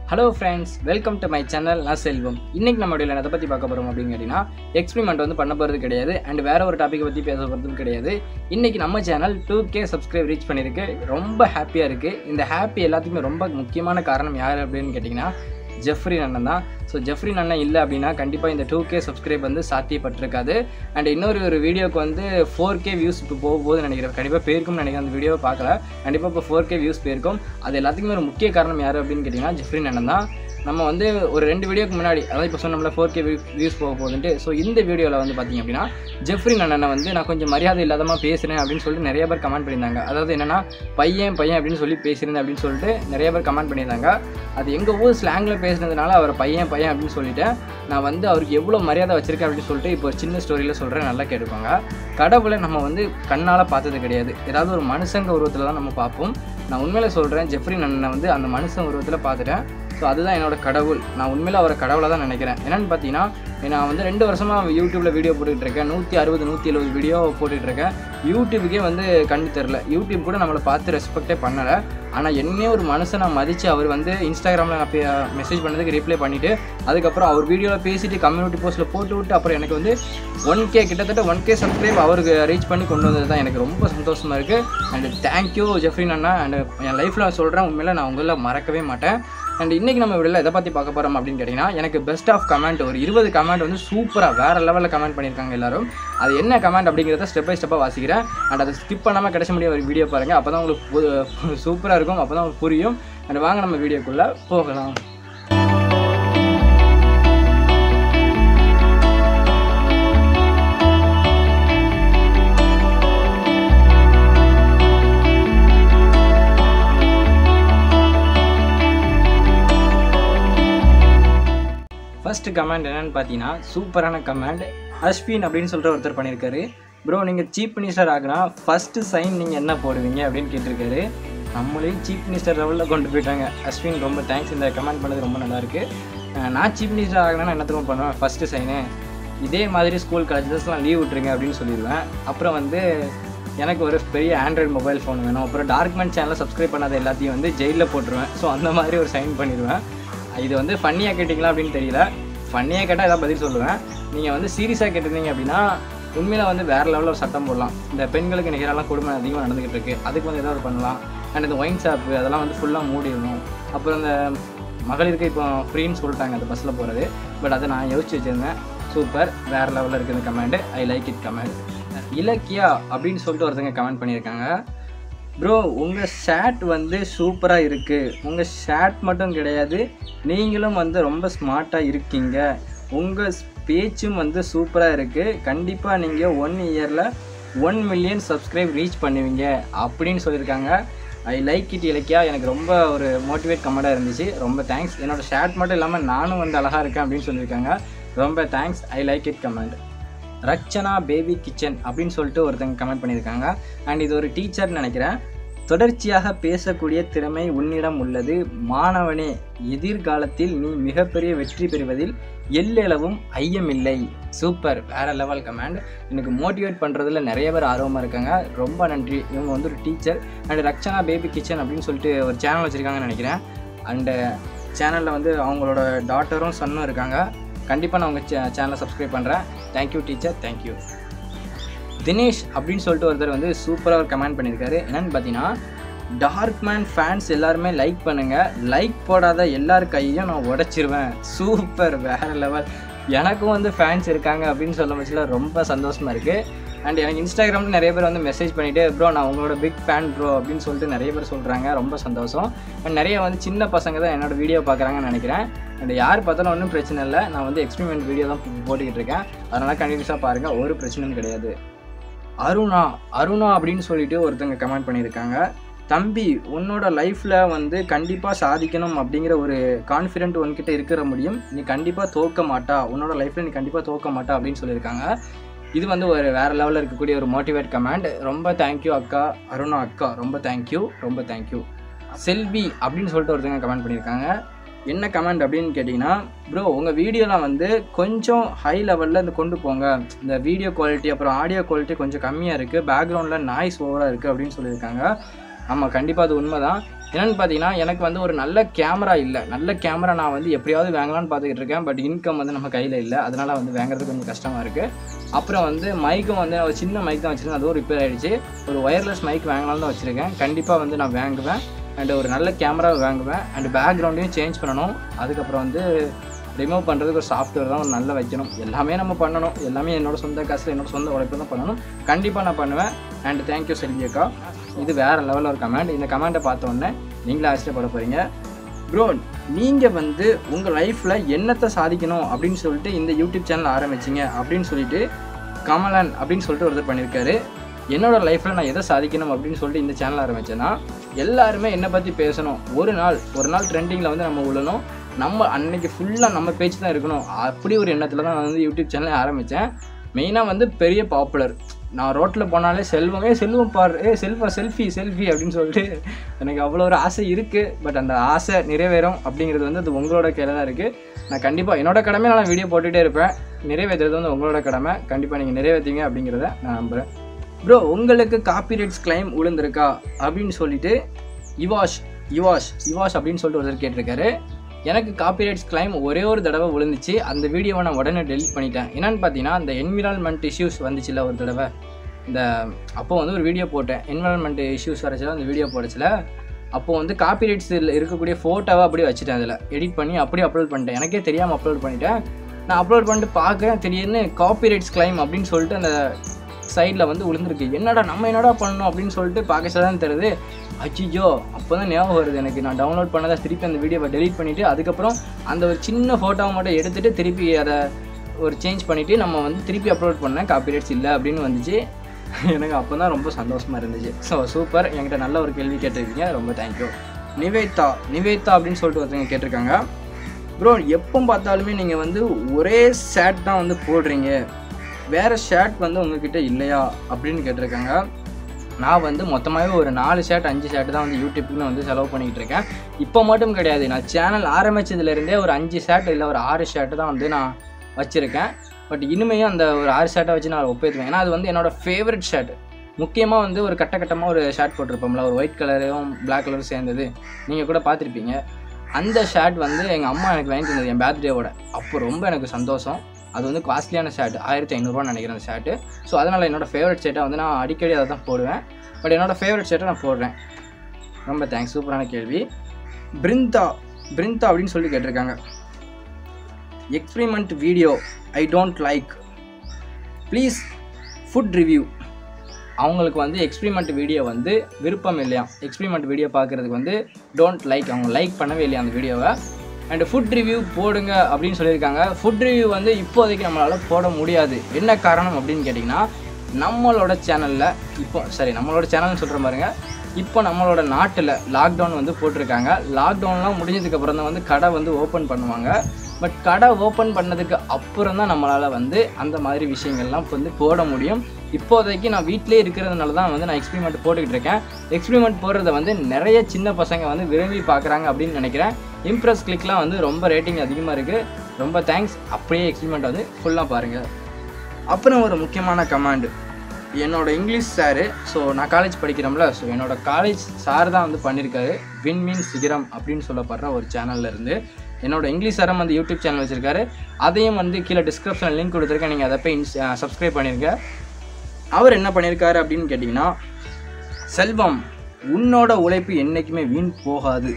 hello friends welcome to my channel நான் செல்வம் இன்னைக்கு நம்ம வீடியோவில் எதை பற்றி பார்க்க போகிறோம் அப்படின்னு கேட்டிங்கன்னா எக்ஸ்பெரிமெண்ட் வந்து பண்ண போகிறது கிடையாது அண்ட் வேற ஒரு டாப்பிக்கை பற்றி பேச போகிறதும் கிடையாது இன்னைக்கு நம்ம channel two K subscribe reach பண்ணியிருக்கு ரொம்ப ஹாப்பியாக இருக்குது இந்த ஹாப்பி எல்லாத்துக்குமே ரொம்ப முக்கியமான காரணம் யார் அப்படின்னு கேட்டிங்கன்னா ஜெஃப்ரி அண்ணன் தான் ஸோ ஜெஃப்ரி அண்ணன் இல்லை அப்படின்னா கண்டிப்பாக இந்த டூ கே சப்ஸ்கிரைப் வந்து சாத்தியப்பட்டிருக்காது அண்ட் இன்னொரு ஒரு வீடியோக்கு வந்து ஃபோர் கே வியூஸ் இப்போ போக போகுதுன்னு நினைக்கிறேன் கண்டிப்பாக போயிருக்கும்னு நினைக்கிறேன் அந்த வீடியோவை பார்க்கல கண்டிப்பாக இப்போ ஃபோர் கே வியூஸ் போயிருக்கும் அது எல்லாத்துக்குமே ஒரு முக்கிய காரணம் யார் அப்படின்னு கேட்டிங்கன்னா ஜெஃப்ரி அண்ணன் தான் நம்ம வந்து ஒரு ரெண்டு வீடியோக்கு முன்னாடி அதாவது இப்போ சொன்னோம்ல ஃபோர் கே வியூஸ் போக போகுதுன்ட்டு ஸோ இந்த வீடியோவில் வந்து பார்த்தீங்க அப்படின்னா ஜெஃப்ரி அண்ணனை வந்து நான் கொஞ்சம் மரியாதை இல்லாதமாக பேசுகிறேன் அப்படின்னு சொல்லிட்டு நிறைய பேர் கமெண்ட் பண்ணியிருந்தாங்க அதாவது என்னன்னா பையன் பையன் அப்படின்னு சொல்லி பேசியிருந்தேன் அப்படின்னு சொல்லிட்டு நிறைய பேர் கமெண்ட் பண்ணியிருந்தாங்க அது எங்கள் ஊர் ஸ்லாங்கில் பேசுனதுனால அவர் பையன் பையன் அப்படின்னு சொல்லிட்டு நான் வந்து அவருக்கு எவ்வளோ மரியாதை வச்சிருக்கேன் அப்படின்னு சொல்லிட்டு இப்போ ஒரு சின்ன ஸ்டோரியில் சொல்கிறேன் நல்லா கேட்டுக்கோங்க கடவுளை நம்ம வந்து கண்ணால் பார்த்தது கிடையாது ஏதாவது ஒரு மனுஷங்க உருவத்தில் தான் நம்ம பார்ப்போம் நான் உண்மையில சொல்கிறேன் ஜெஃப்ரி அண்ணனை வந்து அந்த மனுஷன் உருவத்தில் பார்த்துட்டேன் ஸோ அதுதான் என்னோட கடவுள் நான் உண்மையில அவரை கடவுளை தான் நினைக்கிறேன் என்னென்னு பார்த்தீங்கன்னா நான் வந்து ரெண்டு வருஷமாக யூடியூப்பில் வீடியோ போட்டுட்டு இருக்கேன் நூற்றி அறுபது நூற்றி எழுபது வீடியோ போட்டுட்டு இருக்கேன் யூடியூபுக்கே வந்து கண்ணு தெரில யூடியூப் கூட நம்மளை பார்த்து ரெஸ்பெக்டே பண்ணலை ஆனால் என்னையே ஒரு மனுஷனை மதித்து அவர் வந்து இன்ஸ்டாகிராமில் நான் மெசேஜ் பண்ணதுக்கு ரிப்ளை பண்ணிவிட்டு அதுக்கப்புறம் அவர் வீடியோவில் பேசிட்டு கம்யூனிட்டி போஸ்ட்டில் போட்டு விட்டு அப்புறம் எனக்கு வந்து ஒன் கே கிட்டத்தட்ட ஒன் கே சப்ஸ்கிரைப் அவருக்கு ரீச் பண்ணி கொண்டு வந்தது தான் எனக்கு ரொம்ப சந்தோஷமாக இருக்குது அண்ட் தேங்க்யூ ஜெஃப்ரின் அண்ணா அண்ட் என் லைஃப்பில் சொல்கிறேன் உண்மையில நான் உங்களில் மறக்கவே மாட்டேன் அண்ட் இன்றைக்கி நம்ம வீடியோவில் எதை பற்றி பார்க்க போகிறோம் அப்படின்னு கேட்டிங்கன்னா எனக்கு பெஸ்ட் ஆஃப் கமெண்ட் ஒரு இருபது கமெண்ட் வந்து சூப்பராக வேறு லெவலில் கமெண்ட் பண்ணியிருக்காங்க எல்லாரும் அது என்ன கமெண்ட் அப்படிங்கிறத ஸ்டெப் பை ஸ்டெப்பாக வாசிக்கிறேன் அண்ட் அதை ஸ்கிப் பண்ணாமல் கிடைச்ச முடிய ஒரு வீடியோ பாருங்கள் அப்போ தான் உங்களுக்கு சூப்பராக இருக்கும் அப்போ தான் உங்களுக்கு புரியும் அண்ட் வாங்க நம்ம வீடியோக்குள்ளே போகலாம் ஃபர்ஸ்ட் கமெண்ட் என்னன்னு பார்த்தீங்கன்னா சூப்பரான கமெண்ட் அஸ்வின் அப்படின்னு சொல்லிட்டு ஒருத்தர் பண்ணியிருக்காரு ப்ரோ நீங்கள் சீஃப் மினிஸ்டர் ஆகினா ஃபஸ்ட்டு சைன் நீங்கள் என்ன போடுவீங்க அப்படின்னு கேட்டிருக்காரு நம்மளையும் சீஃப் மினிஸ்டர் லெவலில் கொண்டு போயிட்டாங்க அஸ்வின் ரொம்ப தேங்க்ஸ் இந்த கமெண்ட் பண்ணது ரொம்ப நல்லாயிருக்கு நான் சீஃப் மினிஸ்டர் ஆகினா என்ன திரும்ப பண்ணுவேன் ஃபஸ்ட்டு சைனு இதே மாதிரி ஸ்கூல் காலேஜஸ்லாம் லீவ் விட்டுருங்க அப்படின்னு சொல்லிடுவேன் அப்புறம் வந்து எனக்கு ஒரு பெரிய ஆண்ட்ராய்டு மொபைல் ஃபோன் வேணும் அப்புறம் டார்க்மெண்ட் சேனலை சப்ஸ்கிரைப் பண்ணாத எல்லாத்தையும் வந்து ஜெயிலில் போட்டுருவேன் ஸோ அந்த மாதிரி ஒரு சைன் பண்ணிடுவேன் இது வந்து ஃபன்னியாக கேட்டிங்களா அப்படின்னு தெரியல ஃபன்னியாக கேட்டால் ஏதாவது பதில் சொல்லுவேன் நீங்கள் வந்து சீரியஸாக கேட்டிருந்தீங்க அப்படின்னா உண்மையில் வந்து வேறு லெவலில் ஒரு சட்டம் போடலாம் இந்த பெண்களுக்கு நிகரெல்லாம் கொடுமை அதிகமாக நடந்துக்கிட்டு இருக்குது அதுக்கு வந்து ஏதாவது பண்ணலாம் அண்ட் இந்த ஒயின் ஷாப்பு அதெல்லாம் வந்து ஃபுல்லாக மூடிடணும் அப்புறம் இந்த மகளிருக்கு இப்போ ஃப்ரீன்னு சொல்லிட்டாங்க அந்த பஸ்ஸில் போகிறது பட் அதை நான் யோசிச்சு வச்சுருந்தேன் சூப்பர் வேறு லெவலில் இருக்குது இந்த comment I like it comment Ilakkiya அப்படின்னு சொல்லிட்டு ஒருத்தங்க கமெண்ட் பண்ணியிருக்காங்க ப்ரோ உங்கள் ஷேட் வந்து சூப்பராக இருக்குது உங்கள் ஷேட் மட்டும் கிடையாது நீங்களும் வந்து ரொம்ப ஸ்மார்ட்டாக இருக்கீங்க உங்கள் பேச்சும் வந்து சூப்பராக இருக்குது கண்டிப்பாக நீங்கள் ஒன் இயரில் ஒன் மில்லியன் சப்ஸ்கிரைப் ரீச் பண்ணுவீங்க அப்படின்னு சொல்லியிருக்காங்க ஐ லைக் இட் இலக்கியா எனக்கு ரொம்ப ஒரு மோட்டிவேட் கமெண்டாக இருந்துச்சு ரொம்ப தேங்க்ஸ் என்னோடய ஷேட் மட்டும் இல்லாமல் நானும் வந்து அழகாக இருக்கேன் அப்படின்னு சொல்லியிருக்காங்க ரொம்ப thanks I like it comment Rachana baby kitchen அப்படின்னு சொல்லிட்டு ஒருத்தங்க கமெண்ட் பண்ணியிருக்காங்க அண்ட் இது ஒரு டீச்சர்னு நினைக்கிறேன் தொடர்ச்சியாக பேசக்கூடிய திறமை உன்னிடம் உள்ளது மாணவனே எதிர்காலத்தில் நீ மிகப்பெரிய வெற்றி பெறுவதில் எல்லளவும் ஐயமில்லை சூப்பர் வேற லெவல் கமெண்ட் எனக்கு மோட்டிவேட் பண்ணுறதுல நிறைய பேர் ஆர்வமாக இருக்காங்க ரொம்ப நன்றி இவங்க வந்து ஒரு teacher and Rakshana baby kitchen அப்படின்னு சொல்லிட்டு ஒரு சேனல் வச்சுருக்காங்கன்னு நினைக்கிறேன் அண்டு சேனலில் வந்து அவங்களோட டாட்டரும் சன்னும் இருக்காங்க கண்டிப்பாக நான் உங்கள் சே சேனலை சப்ஸ்கிரைப் பண்ணுறேன் தேங்க்யூ டீச்சர் தேங்க்யூ தினேஷ் அப்படின்னு சொல்லிட்டு ஒருத்தர் வந்து சூப்பராக ஒரு கமெண்ட் பண்ணியிருக்காரு என்னென்னு பார்த்தீங்கன்னா டார்க் மேன் ஃபேன்ஸ் எல்லாருமே லைக் பண்ணுங்கள் லைக் போடாத எல்லார் கையையும் நான் உடச்சிருவேன் சூப்பர் வேறு லெவல் எனக்கும் வந்து ஃபேன்ஸ் இருக்காங்க அப்படின்னு சொல்ல பட்சத்தில் ரொம்ப சந்தோஷமாக இருக்குது அண்ட் எனக்கு இன்ஸ்டாகிராமில் நிறைய பேர் வந்து மெசேஜ் பண்ணிவிட்டு ப்ரோ நான் உங்களோட பிக் ஃபேன் ப்ரோ அப்படின்னு சொல்லிட்டு நிறைய பேர் சொல்கிறாங்க ரொம்ப சந்தோஷம் அண்ட் நிறைய வந்து சின்ன பசங்க தான் என்னோடய வீடியோ பார்க்குறாங்கன்னு நினைக்கிறேன் அண்ட் யார் பார்த்தாலும் ஒன்றும் பிரச்சனை இல்லை நான் வந்து எக்ஸ்பெரிமெண்ட் வீடியோ தான் போட்டுக்கிட்டு இருக்கேன் அதனால் கண்டினியூஸாக பாருங்கள் ஒரு பிரச்சனையும் கிடையாது அருணா அருணா அப்படின்னு சொல்லிட்டு ஒருத்தங்க கமெண்ட் பண்ணியிருக்காங்க தம்பி உன்னோட லைஃப்பில் வந்து கண்டிப்பாக சாதிக்கணும் அப்படிங்கிற ஒரு கான்ஃபிடென்ட் உன்கிட்ட இருக்கிற முடியும் நீ கண்டிப்பாக தோக்க மாட்டா உன்னோட லைஃப்பில் நீ கண்டிப்பாக தோக்க மாட்டா அப்படின்னு சொல்லியிருக்காங்க இது வந்து ஒரு வேறு லெவலில் இருக்கக்கூடிய ஒரு மோட்டிவேட் கமெண்ட் ரொம்ப தேங்க்யூ அக்கா அருணா அக்கா ரொம்ப தேங்க்யூ ரொம்ப தேங்க்யூ செல்வி அப்படின்னு சொல்லிட்டு ஒருத்தங்க கமெண்ட் பண்ணியிருக்காங்க என்ன கமெண்ட் அப்படின்னு கேட்டிங்கன்னா ப்ரோ உங்கள் வீடியோலாம் வந்து கொஞ்சம் ஹை லெவலில் இந்த கொண்டு போங்க இந்த வீடியோ குவாலிட்டி அப்புறம் ஆடியோ குவாலிட்டி கொஞ்சம் கம்மியாக இருக்குது பேக்ரவுண்டில் நாய்ஸ் ஓவராக இருக்குது அப்படின்னு சொல்லியிருக்காங்க ஆமாம் கண்டிப்பாக அது உண்மை தான் என்னென்னு பார்த்தீங்கன்னா எனக்கு வந்து ஒரு நல்ல கேமரா இல்லை நல்ல கேமரா நான் வந்து எப்படியாவது வாங்கலாம்னு பார்த்துக்கிட்டு இருக்கேன் பட் இன்கம் வந்து நம்ம கையில் இல்லை அதனால் வந்து வாங்குறது கொஞ்சம் கஷ்டமாக இருக்குது அப்புறம் வந்து மைக்கும் வந்து ஒரு சின்ன மைக் தான் வச்சுருக்கேன் அதுவும் ரிப்பேர் ஆகிடுச்சு ஒரு ஒயர்லெஸ் மைக் வாங்கலாம்னு தான் வச்சுருக்கேன் கண்டிப்பாக வந்து நான் வாங்குவேன் அண்ட் ஒரு நல்ல கேமரா வாங்குவேன் அண்ட் பேக்ரவுண்டையும் சேஞ்ச் பண்ணணும் அதுக்கப்புறம் வந்து ரிமூவ் பண்ணுறதுக்கு ஒரு சாஃப்ட்வேர் தான் ஒரு நல்ல வைக்கணும் எல்லாமே நம்ம பண்ணணும் எல்லாமே என்னோட சொந்த காசில் என்னோட சொந்த உழைப்பு தான் பண்ணணும் கண்டிப்பாக நான் பண்ணுவேன் அண்ட் தேங்க்யூ செல்வியக்கா இது வேறு லெவலில் ஒரு கமெண்ட் இந்த கமெண்ட்டை பார்த்த உடனே நீங்களே ஆச்சரியப்பட போகிறீங்க ப்ரோ நீங்கள் வந்து உங்கள் லைஃப்பில் என்னத்தை சாதிக்கணும் அப்படின்னு சொல்லிட்டு இந்த யூடியூப் சேனல் ஆரம்பிச்சிங்க அப்படின்னு சொல்லிட்டு கமலன் அப்படின்னு சொல்லிட்டு ஒருத்தர் பண்ணியிருக்காரு என்னோட லைஃப்பில் நான் எதை சாதிக்கணும் அப்படின்னு சொல்லிட்டு இந்த சேனல் ஆரம்பித்தேன்னா எல்லாருமே என்னை பற்றி பேசணும் ஒரு நாள் ஒரு நாள் ட்ரெண்டிங்கில் வந்து நம்ம உள்ளணும் நம்ம அன்னைக்கு ஃபுல்லாக நம்ம பேச்சு தான் இருக்கணும் அப்படி ஒரு எண்ணத்தில் தான் நான் வந்து யூடியூப் சேனலை ஆரம்பித்தேன் மெயினாக வந்து பெரிய பாப்புலர் நான் ரோட்டில் போனாலே செல்வம் ஏ செல்வம் பார் ஏ செல்வம் செல்ஃபி செல்ஃபி அப்படின்னு சொல்லிட்டு எனக்கு அவ்வளோ ஒரு ஆசை இருக்குது பட் அந்த ஆசை நிறைவேறும் அப்படிங்கிறது வந்து அது உங்களோட கையில் தான் இருக்குது நான் கண்டிப்பாக என்னோட கடமை நான் வீடியோ போட்டுகிட்டே இருப்பேன் நிறைவேற்றுறது வந்து உங்களோட கடமை கண்டிப்பாக நீங்கள் நிறைவேற்றுங்க அப்படிங்கிறத நான் நம்புகிறேன் ப்ரோ உங்களுக்கு காப்பிரைட்ஸ் கிளைம் விழுந்திருக்கா அப்படின்னு சொல்லிட்டு இவாஷ் இவாஷ் இவாஷ் அப்படின்னு சொல்லிட்டு ஒருத்தர் கேட்டிருக்காரு எனக்கு காப்பிரைட்ஸ் கிளைம் ஒரே ஒரு தடவை விழுந்துச்சு அந்த வீடியோவை நான் உடனே டெலிட் பண்ணிட்டேன் என்னன்னு பார்த்தீங்கன்னா இந்த என்விரான்மெண்ட் இஷ்யூஸ் வந்துச்சுல ஒரு தடவை இந்த அப்போ வந்து ஒரு வீடியோ போட்டேன் என்விரான்மெண்ட் இஷ்யூஸ் வரச்சில அந்த வீடியோ போடச்சில அப்போது வந்து காப்பிரைட்ஸில் இருக்கக்கூடிய ஃபோட்டோவை அப்படியே வச்சுட்டேன் அதில் எடிட் பண்ணி அப்படியே அப்லோட் பண்ணிட்டேன் எனக்கே தெரியாமல் அப்லோட் பண்ணிட்டேன் நான் அப்லோட் பண்ணிட்டு பார்க்குறேன் திடீர்னு காப்பிரைட்ஸ் கிளைம் அப்படின்னு சொல்லிட்டு அந்த சைடில் வந்து விழுந்திருக்கு என்னடா நம்ம என்னடா பண்ணணும் அப்படின்னு சொல்லிட்டு பார்க்க தான் தெரியுது அச்சிஜோ அப்போ தான் ஞாபகம் வருது எனக்கு நான் டவுன்லோட் பண்ணதை திருப்பி அந்த வீடியோவை டெலீட் பண்ணிவிட்டு அதுக்கப்புறம் அந்த ஒரு சின்ன ஃபோட்டோவை மட்டும் எடுத்துகிட்டு திருப்பி அதை ஒரு சேஞ்ச் பண்ணிவிட்டு நம்ம வந்து திருப்பி அப்லோட் பண்ணேன் காப்பிரைட்ஸ் இல்லை அப்படின்னு வந்துச்சு எனக்கு அப்போ தான் ரொம்ப சந்தோஷமாக இருந்துச்சு ஸோ சூப்பர் என்கிட்ட நல்ல ஒரு கேள்வி கேட்டிருக்கீங்க ரொம்ப தேங்க்யூ நிவேதா நிவேதா அப்படின்னு சொல்லிட்டு ஒருத்தவங்க கேட்டிருக்காங்க ப்ரோ எப்போ பார்த்தாலுமே நீங்கள் வந்து ஒரே ஷர்ட் தான் வந்து போடுறீங்க வேறு ஷர்ட் வந்து உங்ககிட்ட இல்லையா அப்படின்னு கேட்டிருக்காங்க நான் வந்து மொத்தமாகவே ஒரு நாலு ஷர்ட் அஞ்சு ஷர்ட் தான் வந்து யூடியூப்புக்குன்னு வந்து செலவு பண்ணிக்கிட்டு இருக்கேன் இப்போ மட்டும் கிடையாது நான் சேனல் ஆரம்பித்ததுலேருந்தே ஒரு அஞ்சு ஷர்ட் இல்லை ஒரு ஆறு ஷர்ட் தான் வந்து நான் வச்சுருக்கேன் பட் இனிமையும் அந்த ஒரு ஆறு ஷர்ட்டை வச்சு நான் ஒப்பேற்றுவேன் ஏன்னா அது வந்து என்னோடய ஃபேவரட் ஷர்ட் முக்கியமாக வந்து ஒரு கட்ட கட்டமாக ஒரு ஷர்ட் போட்டிருப்போம்ல ஒரு ஒயிட் கலரும் பிளாக் கலரும் சேர்ந்தது நீங்கள் கூட பார்த்துருப்பீங்க அந்த ஷர்ட் வந்து எங்கள் அம்மா எனக்கு வாங்கி தந்தது என் பர்த்டேவோட அப்போ ரொம்ப எனக்கு சந்தோஷம் அது வந்து காஸ்ட்லியான ஷர்ட் ஆயிரத்தி ஐநூறுரூவா நினைக்கிறேன் அந்த ஷர்ட்டு ஸோ அதனால் என்னோடய ஃபேவரட் ஷர்ட்டை வந்து நான் அடிக்கடி அதை தான் போடுவேன் பட் என்னோடய ஃபேவரட் ஷர்ட்டை நான் போடுறேன் ரொம்ப தேங்க்ஸ் சூப்பரான கேள்வி பிரிந்தா பிரிந்தா அப்படின்னு சொல்லி கேட்டிருக்காங்க experiment video I don't like please food review அவங்களுக்கு வந்து எக்ஸ்பிரிமெண்ட் வீடியோ வந்து விருப்பம் இல்லையா எக்ஸ்பிரிமெண்ட் வீடியோ பார்க்குறதுக்கு வந்து டோன்ட் லைக் அவங்க லைக் பண்ணவே இல்லையா அந்த வீடியோவை அண்ட் ஃபுட் ரிவ்யூ போடுங்க அப்படின்னு சொல்லியிருக்காங்க ஃபுட் ரிவ்யூ வந்து இப்போதைக்கு நம்மளால் போட முடியாது என்ன காரணம் அப்படின்னு கேட்டிங்கன்னா நம்மளோட சேனலில் இப்போ சரி நம்மளோட சேனல்னு சொல்கிற பாருங்க இப்போ நம்மளோட நாட்டில் லாக்டவுன் வந்து போட்டிருக்காங்க லாக்டவுன்லாம் முடிஞ்சதுக்கப்புறம் தான் வந்து கடை வந்து ஓப்பன் பண்ணுவாங்க பட் கடை ஓப்பன் பண்ணதுக்கு அப்புறம் தான் நம்மளால் வந்து அந்த மாதிரி விஷயங்கள்லாம் வந்து போட முடியும் இப்போதைக்கு நான் வீட்டிலே இருக்கிறதுனால தான் வந்து நான் எக்ஸ்பிரிமெண்ட் போட்டுக்கிட்டு இருக்கேன் எக்ஸ்பிரிமெண்ட் போடுறத வந்து நிறைய சின்ன பசங்க வந்து விரும்பி பார்க்குறாங்க அப்படின்னு நினைக்கிறேன் இம்ப்ரெஸ் கிளிக்லாம் வந்து ரொம்ப ரேட்டிங் அதிகமாக இருக்குது ரொம்ப தேங்க்ஸ் அப்படியே எக்ஸ்பிரிமெண்ட் வந்து ஃபுல்லாக பாருங்கள் அப்புறம் ஒரு முக்கியமான கமாண்டு என்னோட இங்கிலீஷ் சாரு ஸோ நான் காலேஜ் படிக்கிறோம்ல ஸோ என்னோட காலேஜ் சார் தான் வந்து பண்ணியிருக்காரு விண்மீன் சிகரம் அப்படின்னு சொல்லப்படுற ஒரு சேனல்ல இருந்து என்னோட இங்கிலீஷ் சாரம் வந்து யூடியூப் சேனல் வச்சுருக்காரு அதையும் வந்து கீழே டிஸ்கிரிப்ஷனில் லிங்க் கொடுத்துருக்கேன் நீங்கள் அதை போய் சப்ஸ்கிரைப் பண்ணிருங்க அவர் என்ன பண்ணியிருக்காரு அப்படின்னு கேட்டிங்கன்னா செல்வம் உன்னோட உழைப்பு என்றைக்குமே வீண் போகாது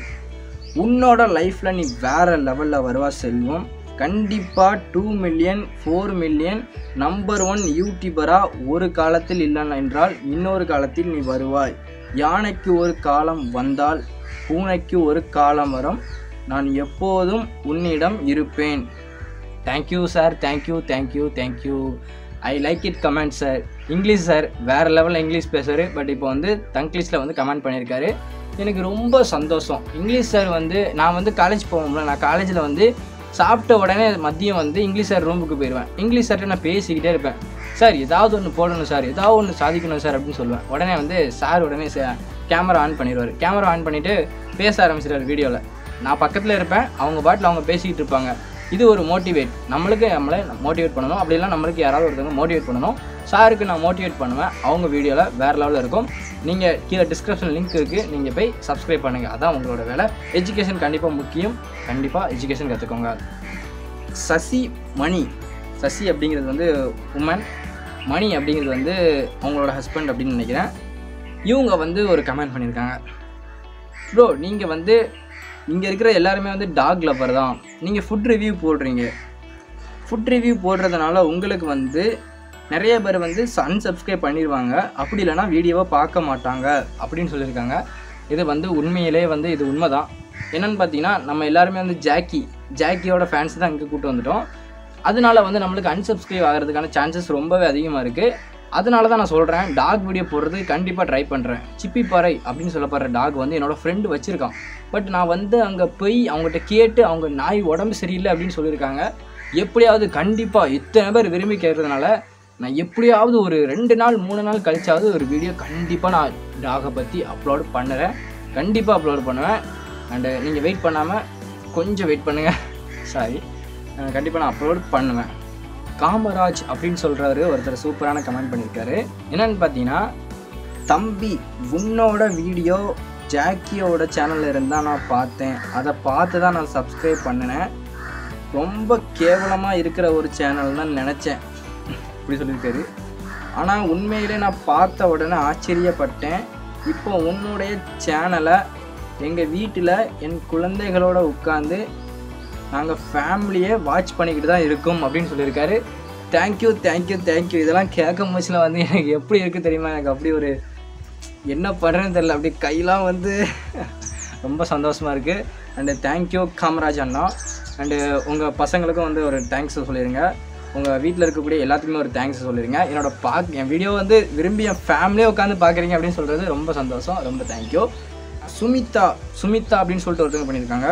உன்னோட லைஃப்பில் நீ வேற லெவலில் வருவா செல்வம் கண்டிப்பாக two million four million number one யூடியூபராக ஒரு காலத்தில் இல்லை என்றால் இன்னொரு காலத்தில் நீ வருவாய் யானைக்கு ஒரு காலம் வந்தால் பூனைக்கு ஒரு காலம் வரும் நான் எப்போதும் உன்னிடம் இருப்பேன் thank you sir thank you thank you thank you I like it comment sir English sir வேறு லெவலில் இங்கிலீஷ் பேசுவார் பட் இப்போ வந்து தங்கிலீஷில் வந்து கமெண்ட் பண்ணியிருக்காரு எனக்கு ரொம்ப சந்தோஷம் இங்கிலீஷ் சார் வந்து நான் வந்து காலேஜ் போவோம்ல நான் காலேஜில் வந்து சாப்பிட்ட உடனே மதியம் வந்து இங்கிலீஷ் சார் ரூமுக்கு போயிடுவேன் இங்கிலீஷ் சார்கிட்ட நான் பேசிக்கிட்டே இருப்பேன் சார் ஏதாவது ஒன்று போடணும் சார் ஏதாவது ஒன்று சாதிக்கணும் சார் அப்படின்னு சொல்லுவேன் உடனே வந்து சார் உடனே கேமரா ஆன் பண்ணிடுவார் கேமரா ஆன் பண்ணிவிட்டு பேச ஆரம்பிச்சிடுவார் வீடியோவில் நான் பக்கத்தில் இருப்பேன் அவங்க பாட்டில் அவங்க பேசிக்கிட்டு இருப்பாங்க இது ஒரு மோட்டிவேட் நம்மளுக்கு நம்மளை மோட்டிவேட் பண்ணணும் அப்படிலாம் நம்மளுக்கு யாராவது ஒருத்தவங்க மோட்டிவேட் பண்ணணும் சாருக்கு நான் மோட்டிவேட் பண்ணுவேன் அவங்க வீடியோவில் வேறு லெவலில் இருக்கும் நீங்கள் கீழே டிஸ்கிரிப்ஷன் லிங்க் இருக்குது நீங்கள் போய் சப்ஸ்கிரைப் பண்ணுங்கள் அதான் உங்களோட வேலை எஜுகேஷன் கண்டிப்பாக முக்கியம் கண்டிப்பாக எஜுகேஷன் கற்றுக்கோங்க சசி மணி சசி அப்படிங்கிறது வந்து உமன் மணி அப்படிங்கிறது வந்து அவங்களோட ஹஸ்பண்ட் அப்படின்னு நினைக்கிறேன் இவங்க வந்து ஒரு கமெண்ட் பண்ணியிருக்காங்க ப்ரோ நீங்கள் வந்து இங்கே இருக்கிற எல்லாருமே வந்து டாக் லவர் தான் நீங்கள் ஃபுட் ரிவ்யூ போடுறீங்க ஃபுட் ரிவ்யூ போடுறதுனால உங்களுக்கு வந்து நிறைய பேர் வந்து unsubscribe பண்ணிடுவாங்க அப்படி இல்லைன்னா வீடியோவை பார்க்க மாட்டாங்க அப்படின்னு சொல்லியிருக்காங்க இது வந்து உண்மையிலே வந்து இது உண்மைதான் என்னன்னு பார்த்தீங்கன்னா நம்ம எல்லாருமே வந்து ஜாக்கி ஜாக்கியோட ஃபேன்ஸ் தான் இங்கே கூட்டு வந்துட்டோம் அதனால வந்து நம்மளுக்கு unsubscribe ஆகிறதுக்கான சான்சஸ் ரொம்பவே அதிகமாக இருக்குது அதனால தான் நான் சொல்கிறேன் டாக் வீடியோ போடுறதுக்கு கண்டிப்பாக ட்ரை பண்ணுறேன் சிப்பி பாறை அப்படின்னு சொல்லப்படுற டாக் வந்து என்னோடய ஃப்ரெண்டு வச்சுருக்கான் பட் நான் வந்து அங்கே போய் அவங்ககிட்ட கேட்டு அவங்க நாய் உடம்பு சரியில்லை அப்படின்னு சொல்லியிருக்காங்க எப்படியாவது கண்டிப்பாக இத்தனை பேர் விரும்பி கேட்கறதுனால நான் எப்படியாவது ஒரு ரெண்டு நாள் மூணு நாள் கழிச்சாவது ஒரு வீடியோ கண்டிப்பாக நான் டாகை பற்றி அப்லோட் பண்ணுறேன் கண்டிப்பாக அப்லோட் பண்ணுவேன் அண்டு நீங்கள் வெயிட் பண்ணாமல் கொஞ்சம் வெயிட் பண்ணுங்கள் சாரி கண்டிப்பாக நான் அப்லோட் பண்ணுவேன் காமராஜ் அப்படின்னு சொல்கிறாரு ஒருத்தர் சூப்பரான கமெண்ட் பண்ணியிருக்காரு என்னன்னு பார்த்தீங்கன்னா தம்பி உன்னோட வீடியோ ஜாக்கியோட சேனலில் இருந்தால் நான் பார்த்தேன் அதை பார்த்து தான் நான் சப்ஸ்கிரைப் பண்ணினேன் ரொம்ப கேவலமாக இருக்கிற ஒரு சேனல் தான் நினச்சேன் இப்படி சொல்லியிருக்காரு ஆனால் உண்மையிலே நான் பார்த்த உடனே ஆச்சரியப்பட்டேன் இப்போ உன்னுடைய சேனலை எங்கள் வீட்டில் என் குழந்தைகளோட உட்காந்து நாங்கள் ஃபேமிலியே வாட்ச் பண்ணிக்கிட்டு தான் இருக்கோம் அப்படின்னு சொல்லியிருக்காரு தேங்க்யூ தேங்க்யூ தேங்க்யூ இதெல்லாம் கேட்கும் போச்சுல வந்து எனக்கு எப்படி இருக்குது தெரியுமா எனக்கு அப்படி ஒரு என்ன பண்ணுறேன்னு தெரியல அப்படி கையெல்லாம் வந்து ரொம்ப சந்தோஷமாக இருக்குது அண்டு தேங்க்யூ காமராஜ் அண்ணா அண்டு உங்கள் பசங்களுக்கும் வந்து ஒரு தேங்க்ஸ் சொல்லிடுங்க உங்கள் வீட்டில் இருக்கக்கூடிய எல்லாத்துக்குமே ஒரு தேங்க்ஸ் சொல்லிடுங்க என்னோட பாக் என் வீடியோ வந்து விரும்பி என் ஃபேமிலியே உட்காந்து பார்க்குறீங்க அப்படின்னு சொல்கிறது ரொம்ப சந்தோஷம் ரொம்ப தேங்க்யூ சுமிதா சுமிதா அப்படின்னு சொல்லிட்டு ஒருத்தவங்க பண்ணியிருக்காங்க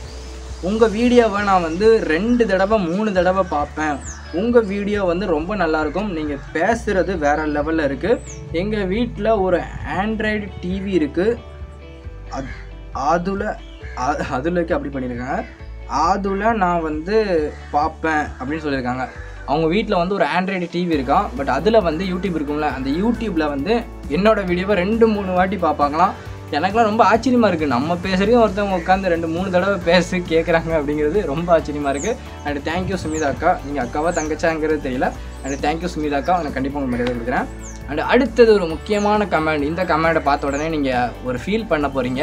உங்கள் வீடியோவை நான் வந்து ரெண்டு தடவை மூணு தடவை பார்ப்பேன் உங்கள் வீடியோ வந்து ரொம்ப நல்லாயிருக்கும் நீங்கள் பேசுகிறது வேறு லெவலில் இருக்குது எங்கள் வீட்டில் ஒரு ஆண்ட்ராய்டு டிவி இருக்குது அது அதில் அதுலக்கு அப்படி பண்ணியிருக்காங்க அதில் நான் வந்து பார்ப்பேன் அப்படின்னு சொல்லியிருக்காங்க அவங்க வீட்டில் வந்து ஒரு ஆண்ட்ராய்டு டிவி இருக்கான் பட் அதில் வந்து யூடியூப் இருக்கும்ல அந்த யூடியூப்பில் வந்து என்னோட வீடியோவை ரெண்டு மூணு வாட்டி பார்ப்பாங்களாம் எனக்குலாம் ரொம்ப ஆச்சரியமாக இருக்குது நம்ம பேசுகிறதையும் ஒருத்தவங்க உட்காந்து ரெண்டு மூணு தடவை பேசி கேட்குறாங்க அப்படிங்கிறது ரொம்ப ஆச்சரியமாக இருக்குது அண்ட் தேங்க்யூ சுமிதா அக்கா நீங்கள் அக்காவா தங்கச்சாங்கிறது தெரியல அண்ட் தேங்க்யூ சுமிதா அக்கா உனக்கு கண்டிப்பாக உங்களுக்கு மரியாதை கொடுக்குறேன் அண்ட் அடுத்தது ஒரு முக்கியமான கமெண்ட் இந்த கமெண்ட்டை பார்த்த உடனே நீங்கள் ஒரு ஃபீல் பண்ண போகிறீங்க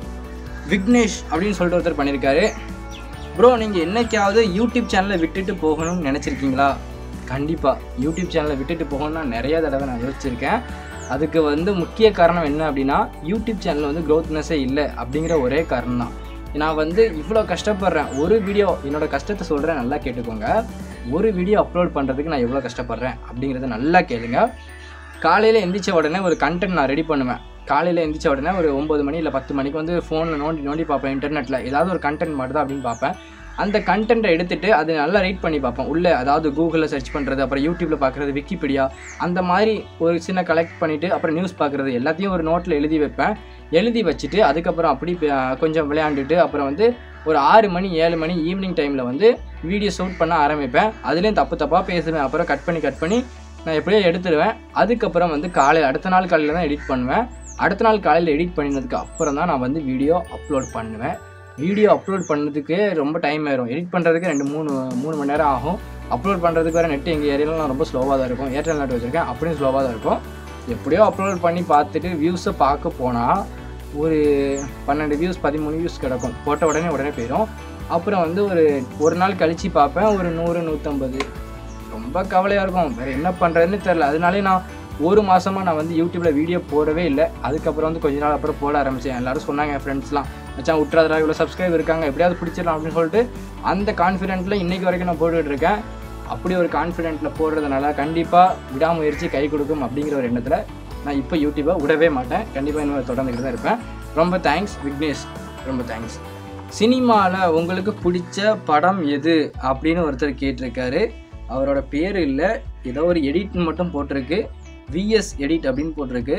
விக்னேஷ் அப்படின்னு சொல்லிட்டு ஒருத்தர் பண்ணியிருக்காரு ப்ரோ நீங்கள் என்னைக்காவது யூடியூப் சேனலை விட்டுட்டு போகணும்னு நினச்சிருக்கீங்களா கண்டிப்பாக யூடியூப் சேனலை விட்டுட்டு போகணும்னு நான் நிறைய தடவை நான் யோசிச்சிருக்கேன் அதுக்கு வந்து முக்கிய காரணம் என்ன அப்படின்னா யூடியூப் சேனல் வந்து க்ரோத்னஸே இல்லை அப்படிங்கிற ஒரே காரணம் தான் நான் வந்து இவ்வளோ கஷ்டப்படுறேன் ஒரு வீடியோ என்னோட கஷ்டத்தை சொல்கிறேன் நல்லா கேட்டுக்கோங்க ஒரு வீடியோ அப்லோட் பண்ணுறதுக்கு நான் எவ்வளோ கஷ்டப்படுறேன் அப்படிங்கிறத நல்லா கேளுங்க காலையில் எந்திரிச்ச உடனே ஒரு கண்டென்ட் நான் ரெடி பண்ணுவேன் காலையில் எந்திரிச்ச உடனே ஒரு ஒம்பது மணி இல்லை பத்து மணிக்கு வந்து ஃபோனில் நோண்டி நோண்டி பார்ப்பேன் இன்டர்நெட்டில் ஏதாவது ஒரு கண்டென்ட் மாட்டுதா அப்படின்னு பார்ப்பேன் அந்த கண்டென்ட்டை எடுத்துட்டு அது நல்லா ரீட் பண்ணி பார்ப்பேன் உள்ளே அதாவது கூகுளில் சர்ச் பண்ணுறது அப்புறம் யூடியூப்பில் பார்க்குறது விக்கிபீடியா அந்த மாதிரி ஒரு சின்ன கலெக்ட் பண்ணிவிட்டு அப்புறம் நியூஸ் பார்க்குறது எல்லாத்தையும் ஒரு நோட்டில் எழுதி வைப்பேன் எழுதி வச்சுட்டு அதுக்கப்புறம் அப்படி ப- கொஞ்சம் விளையாண்டுட்டு அப்புறம் வந்து ஒரு ஆறு மணி ஏழு மணி ஈவினிங் டைமில் வந்து வீடியோ ஷூட் பண்ண ஆரம்பிப்பேன் அதுலேயும் தப்பு தப்பாக பேசுவேன் அப்புறம் கட் பண்ணி கட் பண்ணி நான் எப்படியோ எடுத்துடுவேன் அதுக்கப்புறம் வந்து காலையில் அடுத்த நாள் காலையில் தான் எடிட் பண்ணுவேன் அடுத்த நாள் காலையில் எடிட் பண்ணினதுக்கு அப்புறம் தான் நான் வந்து வீடியோ அப்லோட் பண்ணுவேன் வீடியோ அப்லோட் பண்ணதுக்கு ரொம்ப டைம் ஆயிரும் எடிட் பண்ணுறதுக்கு ரெண்டு மூணு மூணு மணி நேரம் ஆகும் அப்லோட் பண்ணுறதுக்கு வேறு நெட் எங்கள் ஏரியாலாம் ரொம்ப ஸ்லோவாக தான் இருக்கும் ஏர்டெல் நெட் வச்சுருக்கேன் அப்படியும் ஸ்லோவாக தான் இருக்கும் எப்படியோ அப்லோட் பண்ணி பார்த்துட்டு வியூஸை பார்க்க போனால் ஒரு பன்னெண்டு வியூஸ் பதிமூணு வியூஸ் கிடக்கும் போட்ட உடனே உடனே போயிடும் அப்புறம் வந்து ஒரு ஒரு நாள் கழித்து பார்ப்பேன் ஒரு நூறு நூற்றம்பது ரொம்ப கவலையாக இருக்கும் வேறு என்ன பண்ணுறதுன்னு தெரில அதனாலே நான் ஒரு மாதமாக நான் வந்து யூடியூப்பில் வீடியோ போடவே இல்லை அதுக்கப்புறம் வந்து கொஞ்ச நாள் அப்புறம் போட ஆரம்பித்தேன் எல்லாரும் சொன்னாங்க என் ஃப்ரெண்ட்ஸ்லாம் மச்சான் விட்றாதடா இவ்வளோ சப்ஸ்கிரைப் இருக்காங்க எப்படியாவது பிடிச்சிடலாம் அப்படின்னு சொல்லிட்டு அந்த கான்ஃபிடென்ட்டில் இன்றைக்கி வரைக்கும் நான் போட்டுக்கிட்டு இருக்கேன் அப்படி ஒரு கான்ஃபிடென்ட்டில் போடுறதுனால கண்டிப்பாக விடாமுயற்சி கை கொடுக்கும் அப்படிங்கிற ஒரு எண்ணத்தில் நான் இப்போ யூடியூப்பை விடவே மாட்டேன் கண்டிப்பாக இன்னும் தொடர்ந்துக்கிட்டு தான் இருப்பேன் ரொம்ப தேங்க்ஸ் விக்னேஷ் ரொம்ப தேங்க்ஸ் சினிமாவில் உங்களுக்கு பிடிச்ச படம் எது அப்படின்னு ஒருத்தர் கேட்டிருக்காரு அவரோட பேர் இல்லை ஏதோ ஒரு எடிட் மட்டும் போட்டிருக்கு விஎஸ் எடிட் அப்படின்னு போட்டிருக்கு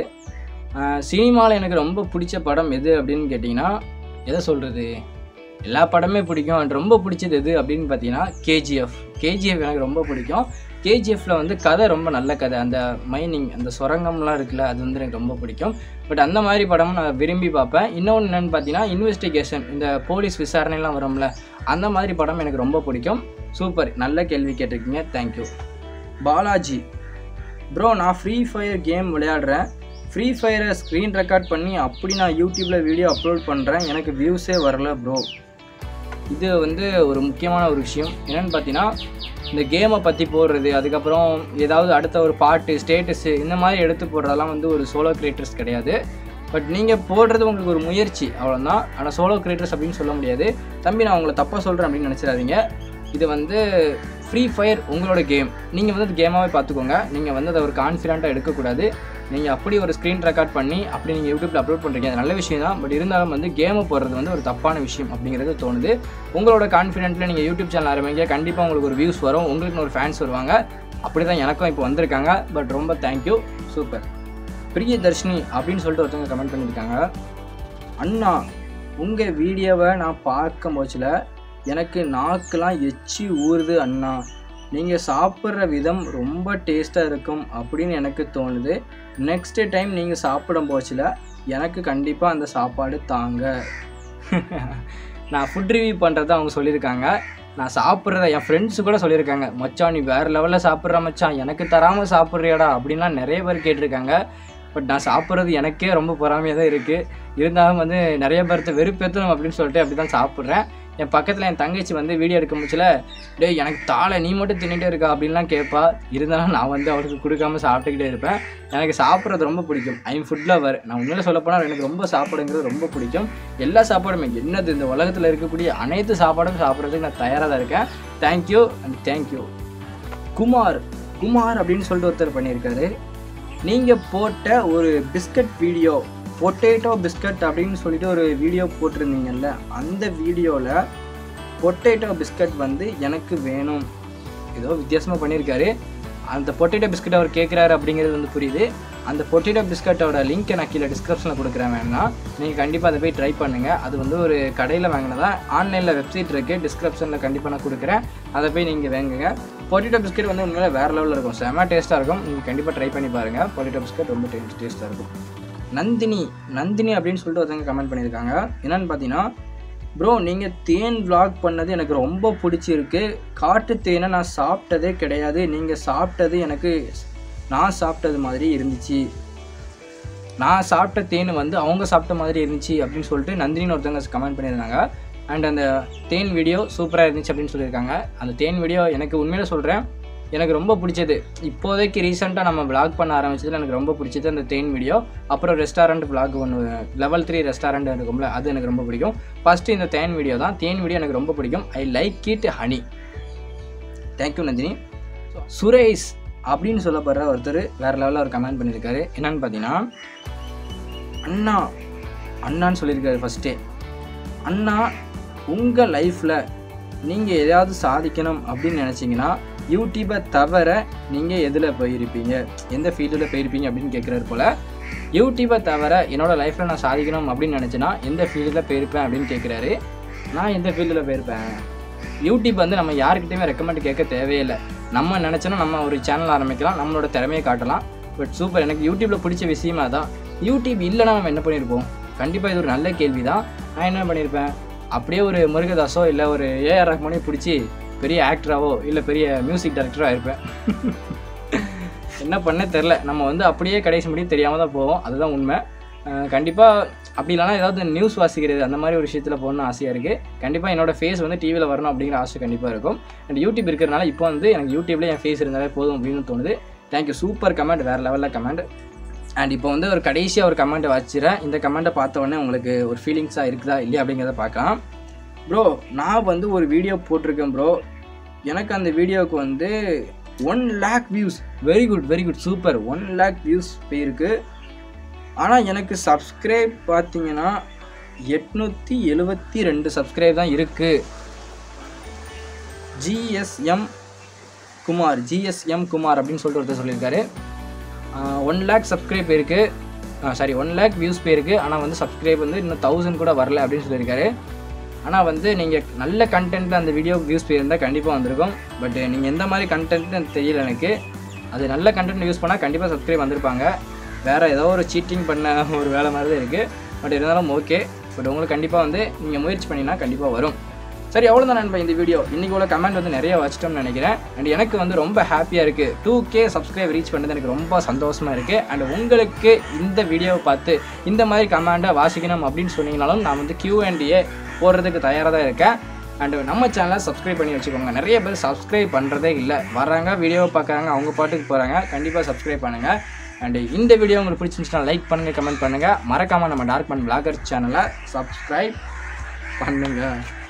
சினிமாவில் எனக்கு ரொம்ப பிடிச்ச படம் எது அப்படின்னு கேட்டிங்கன்னா எதை சொல்கிறது எல்லா படமே பிடிக்கும் and ரொம்ப பிடிச்சது எது அப்படின்னு பார்த்தீங்கன்னா கேஜிஎஃப் கேஜிஎஃப் எனக்கு ரொம்ப பிடிக்கும் கேஜிஎஃப்ல வந்து கதை ரொம்ப நல்ல கதை அந்த மைனிங் அந்த சுரங்கம்லாம் இருக்குல்ல அது வந்து எனக்கு ரொம்ப பிடிக்கும் பட் அந்த மாதிரி படமும் நான் விரும்பி பார்ப்பேன் இன்னொன்று என்னென்னு பார்த்தீங்கன்னா இன்வெஸ்டிகேஷன் இந்த போலீஸ் விசாரணைலாம் வரும்ல அந்த மாதிரி படம் எனக்கு ரொம்ப பிடிக்கும் சூப்பர் நல்ல கேள்வி கேட்டிருக்கீங்க தேங்க்யூ பாலாஜி ப்ரோ நான் ஃப்ரீ ஃபயர் கேம் விளையாடுறேன் ஃப்ரீ ஃபயரை ஸ்க்ரீன் ரெக்கார்ட் பண்ணி அப்படி நான் யூடியூப்பில் வீடியோ அப்லோட் பண்ணுறேன் எனக்கு வியூஸே வரல ப்ரோ இது வந்து ஒரு முக்கியமான ஒரு விஷயம் என்னென்னு பார்த்தீங்கன்னா இந்த கேமை பற்றி போடுறது அதுக்கப்புறம் ஏதாவது அடுத்த ஒரு பாட்டு ஸ்டேட்டஸு இந்த மாதிரி எடுத்து போடுறதெல்லாம் வந்து ஒரு சோலோ கிரியேட்டர்ஸ் கிடையாது பட் நீங்கள் போடுறது உங்களுக்கு ஒரு முயற்சி அவ்வளோதான் ஆனால் சோலோ கிரியேட்டர்ஸ் அப்படின்னு சொல்ல முடியாது தம்பி நான் உங்களை தப்பாக சொல்கிறேன் அப்படின்னு நினச்சிடாதீங்க இது வந்து ஃப்ரீ ஃபயர் உங்களோட கேம் நீங்கள் வந்து அது கேமாகவே பார்த்துக்கோங்க நீங்கள் வந்து அதை ஒரு கான்ஃபிடண்ட்டாக எடுக்கக்கூடாது நீங்கள் அப்படி ஒரு ஸ்க்ரீன் ரெக்கார்ட் பண்ணி அப்படி நீங்கள் யூடியூப்பில் அப்லோட் பண்ணுறீங்க அது நல்ல விஷயம் தான் பட் இருந்தாலும் வந்து கேமை போடுறது வந்து ஒரு தப்பான விஷயம் அப்படிங்கிறது தோணுது உங்களோட கான்ஃபிடென்ட்டில் நீங்கள் யூடியூப் சேனல் ஆரம்பிங்க கண்டிப்பாக உங்களுக்கு ஒரு வியூஸ் வரும் உங்களுக்கு ஒரு ஃபேன்ஸ் வருவாங்க அப்படி தான் எனக்கும் இப்போ வந்திருக்காங்க பட் ரொம்ப தேங்க்யூ சூப்பர் பிரியதர்ஷினி அப்படின்னு சொல்லிட்டு ஒருத்தவங்க கமெண்ட் பண்ணியிருக்காங்க அண்ணா உங்கள் வீடியோவை நான் பார்க்கும் போச்சில் எனக்கு நாக்கெலாம் எச்சி ஊறுது அண்ணா நீங்கள் சாப்பிட்ற விதம் ரொம்ப டேஸ்ட்டாக இருக்கும் அப்படின்னு எனக்கு தோணுது நெக்ஸ்ட்டு டைம் நீங்கள் சாப்பிடும் போச்சில் எனக்கு கண்டிப்பாக அந்த சாப்பாடு தாங்க நான் ஃபுட் ரிவ்யூ பண்ணுறத அவங்க சொல்லியிருக்காங்க நான் சாப்பிட்றத என் ஃப்ரெண்ட்ஸு கூட சொல்லியிருக்காங்க மச்சான் நீ வேறு லெவலில் சாப்பிட்ற மச்சான் எனக்கு தராமல் சாப்பிட்றியாடா அப்படின்லாம் நிறைய பேர் கேட்டிருக்காங்க பட் நான் சாப்பிட்றது எனக்கே ரொம்ப பொறாமையாக தான் இருக்குது இருந்தாலும் வந்து நிறைய பேர்த்த வெறுப்பேற்றணும் அப்படின்னு சொல்லிட்டு அப்படி தான் சாப்பிட்றேன் என் பக்கத்தில் என் தங்கச்சி வந்து வீடியோ எடுக்க முடிச்சல டேய் எனக்கு தாளை நீ மட்டும் தின்னுட்டே இருக்கா அப்படின்லாம் கேட்பா இருந்தாலும் நான் வந்து அவளுக்கு கொடுக்காம சாப்பிட்டுக்கிட்டே இருப்பேன் எனக்கு சாப்பிட்றது ரொம்ப பிடிக்கும் ஐம் ஃபுட் லவர் நான் உண்மையில சொல்ல போனால் எனக்கு ரொம்ப சாப்பிடுங்கிறது ரொம்ப பிடிக்கும் எல்லா சாப்பாடுமே என்னது இந்த உலகத்தில் இருக்கக்கூடிய அனைத்து சாப்பாடும் சாப்பிட்றதுக்கு நான் தயாராக தான் இருக்கேன் thank you and thank you Kumar Kumar அப்படின்னு சொல்லிட்டு ஒருத்தர் பண்ணியிருக்காரு நீங்கள் போட்ட ஒரு பிஸ்கட் வீடியோ பொட்டேட்டோ பிஸ்கட் அப்படின்னு சொல்லிட்டு ஒரு வீடியோ போட்டிருந்தீங்கல்ல அந்த வீடியோவில் பொட்டேட்டோ பிஸ்கட் வந்து எனக்கு வேணும் ஏதோ வித்தியாசமாக பண்ணியிருக்காரு அந்த பொட்டேட்டோ பிஸ்கட் அவர் கேட்குறாரு அப்படிங்கிறது வந்து புரியுது அந்த பொட்டேட்டோ பிஸ்கட்டோட லிங்க்கை நான் கீழே டிஸ்கிரிப்ஷனில் கொடுக்குறேன் வேணா நீங்கள் கண்டிப்பாக அதை போய் ட்ரை பண்ணுங்கள் அது வந்து ஒரு கடையில் வாங்கினதா ஆன்லைனில் வெப்சைட் இருக்குது டிஸ்கிரிப்ஷனில் கண்டிப்பாக நான் கொடுக்குறேன் அதை போய் நீங்கள் வாங்குங்க பொட்டேட்டோ பிஸ்கட் வந்து உண்மையில வேறு லெவலில் இருக்கும் செம்ம டேஸ்ட்டாக இருக்கும் நீங்கள் கண்டிப்பாக ட்ரை பண்ணி பாருங்கள் பொட்டேட்டோ பிஸ்கட் ரொம்ப டேஸ்ட் டேஸ்ட்டாக இருக்கும் நந்தினி நந்தினி அப்படின்னு சொல்லிட்டு ஒருத்தவங்க கமெண்ட் பண்ணியிருக்காங்க என்னன்னு பார்த்தீங்கன்னா ப்ரோ நீங்கள் தேன் vlog பண்ணது எனக்கு ரொம்ப பிடிச்சிருக்கு காட்டு தேனை நான் சாப்பிட்டதே கிடையாது நீங்கள் சாப்பிட்டது எனக்கு நான் சாப்பிட்டது மாதிரி இருந்துச்சு நான் சாப்பிட்ட தேன் வந்து அவங்க சாப்பிட்ட மாதிரி இருந்துச்சு அப்படின்னு சொல்லிட்டு நந்தினின்னு ஒருத்தவங்க கமெண்ட் பண்ணியிருந்தாங்க அண்ட் அந்த தேன் வீடியோ சூப்பராக இருந்துச்சு அப்படின்னு சொல்லியிருக்காங்க அந்த தேன் வீடியோ எனக்கு உண்மையில சொல்கிறேன் எனக்கு ரொம்ப பிடிச்சது இப்போதைக்கு ரீசெண்டாக நம்ம vlog பண்ண ஆரம்பிச்சதுல எனக்கு ரொம்ப பிடிச்சது அந்த தேன் வீடியோ அப்புறம் ரெஸ்டாரண்ட் vlog ஒன்று லெவல் த்ரீ ரெஸ்டாரண்ட் இருக்கும்ல அது எனக்கு ரொம்ப பிடிக்கும் ஃபஸ்ட்டு இந்த தேன் வீடியோ தான் தேன் வீடியோ எனக்கு ரொம்ப பிடிக்கும் I like it honey thank you Nandini Suresh அப்படின்னு சொல்லப்படுற ஒருத்தர் வேறு லெவலில் ஒரு கமெண்ட் பண்ணியிருக்காரு என்னன்னு பார்த்தீங்கன்னா அண்ணா அண்ணான்னு சொல்லியிருக்காரு ஃபஸ்ட்டே அண்ணா உங்கள் லைஃப்பில் நீங்கள் எதையாவது சாதிக்கணும் அப்படின்னு நினச்சிங்கன்னா யூடியூப்பை தவிர நீங்கள் எதில் போயிருப்பீங்க எந்த ஃபீல்டில் போயிருப்பீங்க அப்படின்னு கேட்குறாரு போல் யூடியூப்பை தவிர என்னோடய லைஃப்பில் நான் சாதிக்கணும் அப்படின்னு நினச்சேன்னா எந்த ஃபீல்டில் போயிருப்பேன் அப்படின்னு கேட்குறாரு நான் எந்த ஃபீல்டில் போயிருப்பேன் யூடியூப் வந்து நம்ம யாருக்கிட்டையுமே ரெக்கமெண்ட் கேட்க தேவையில்லை நம்ம நினச்சோன்னா நம்ம ஒரு சேனல் ஆரம்பிக்கலாம் நம்மளோட திறமையை காட்டலாம் பட் சூப்பர் எனக்கு யூடியூப்பில் பிடிச்ச விஷயமா தான் யூடியூப் இல்லைன்னா நம்ம என்ன பண்ணியிருப்போம் கண்டிப்பாக இது ஒரு நல்ல கேள்வி தான் நான் என்ன பண்ணியிருப்பேன் அப்படியே ஒரு முருகதாஸோ இல்லை ஒரு ஏஆர் ரஹ்மானே பிடிச்சி பெரிய ஆக்டராவோ இல்லை பெரிய மியூசிக் டைரக்டரோ ஆயிருப்பேன் என்ன பண்ண தெரில நம்ம வந்து அப்படியே கடைசி முடியும் தெரியாமல் தான் போவோம் அதுதான் உண்மை கண்டிப்பாக அப்படி இல்லைனா ஏதாவது நியூஸ் வாசிக்கிறது அந்த மாதிரி ஒரு விஷயத்தில் போகணும்னு ஆசையாக இருக்குது கண்டிப்பாக என்னோட ஃபேஸ் வந்து டிவியில் வரணும் அப்படிங்கிற ஆசை கண்டிப்பாக இருக்கும் அண்ட் யூடியூப் இருக்கிறனால இப்போ வந்து எனக்கு யூடியூப்லேயே என் ஃபேஸ் இருந்தாலே போதும் அப்படின்னு தோணுது தேங்க்யூ சூப்பர் கமெண்ட் வேறு லெவலில் கமெண்ட் அண்ட் இப்போ வந்து ஒரு கடைசியாக ஒரு கமெண்ட்டை வச்சுறேன் இந்த கமெண்ட்டை பார்த்த உடனே உங்களுக்கு ஒரு ஃபீலிங்ஸாக இருக்குதா இல்லையா அப்படிங்கிறத பார்க்கலாம் ப்ரோ நான் வந்து ஒரு வீடியோ போட்டிருக்கேன் ப்ரோ எனக்கு அந்த வீடியோவுக்கு வந்து one lakh views very good very good super one lakh views போயிருக்கு ஆனால் எனக்கு சப்ஸ்கிரைப் பார்த்தீங்கன்னா எட்நூற்றி எழுபத்தி ரெண்டு சப்ஸ்கிரைப் தான் இருக்குது ஜிஎஸ்எம் குமார் ஜிஎஸ்எம் குமார் அப்படின்னு சொல்லிட்டு ஒருத்தர் சொல்லியிருக்காரு ஒன் லேக் சப்ஸ்கிரைப் இருக்குது சாரி ஒன் லேக் வியூஸ் போயிருக்கு ஆனால் வந்து சப்ஸ்கிரைப் வந்து இன்னும் தௌசண்ட் கூட வரல அப்படின்னு சொல்லியிருக்காரு ஆனால் வந்து நீங்கள் நல்ல கண்டென்ட்டில் அந்த வீடியோ வியூஸ் போயிருந்தால் கண்டிப்பாக வந்திருக்கும் பட் நீங்கள் எந்த மாதிரி கண்டென்ட்னு தெரியல எனக்கு அது நல்ல கண்டென்ட் யூஸ் பண்ணால் கண்டிப்பாக சப்ஸ்கிரைப் வந்திருப்பாங்க வேறு ஏதோ ஒரு சீட்டிங் பண்ண ஒரு வேலை மாதிரி தான் இருக்குது பட் இருந்தாலும் ஓகே பட் உங்களுக்கு கண்டிப்பாக வந்து நீங்கள் முயற்சி பண்ணினா கண்டிப்பாக வரும் சரி அவ்வளோதான் நண்பா இந்த வீடியோ இன்றைக்கி உள்ள கமெண்ட் வந்து நிறைய வச்சிட்டோம்னு நினைக்கிறேன் அண்ட் எனக்கு வந்து ரொம்ப ஹாப்பியாக இருக்குது டூ கே சப்ஸ்கிரைப் ரீச் பண்ணது எனக்கு ரொம்ப சந்தோஷமாக இருக்குது அண்ட் உங்களுக்கு இந்த வீடியோவை பார்த்து இந்த மாதிரி கமெண்டை வாசிக்கணும் அப்படின்னு சொன்னீங்கனாலும் நான் வந்து கியூஎன்டிஏ போடுறதுக்கு தயாராக தான் இருக்கேன் அண்ட் நம்ம சேனலை சப்ஸ்கிரைப் பண்ணி வச்சுக்கோங்க நிறைய பேர் சப்ஸ்கிரைப் பண்ணுறதே இல்லை வராங்க வீடியோவை பார்க்குறாங்க அவங்க பாட்டுக்கு போகிறாங்க கண்டிப்பாக சப்ஸ்கிரைப் பண்ணுங்கள் அண்ட் இந்த வீடியோ உங்களுக்கு பிடிச்சிருந்துச்சுன்னா லைக் பண்ணுங்கள் கமெண்ட் பண்ணுங்கள் மறக்காமல் நம்ம டார்க் மன் பிளாகர் சேனலை சப்ஸ்கிரைப் பண்ணுங்கள்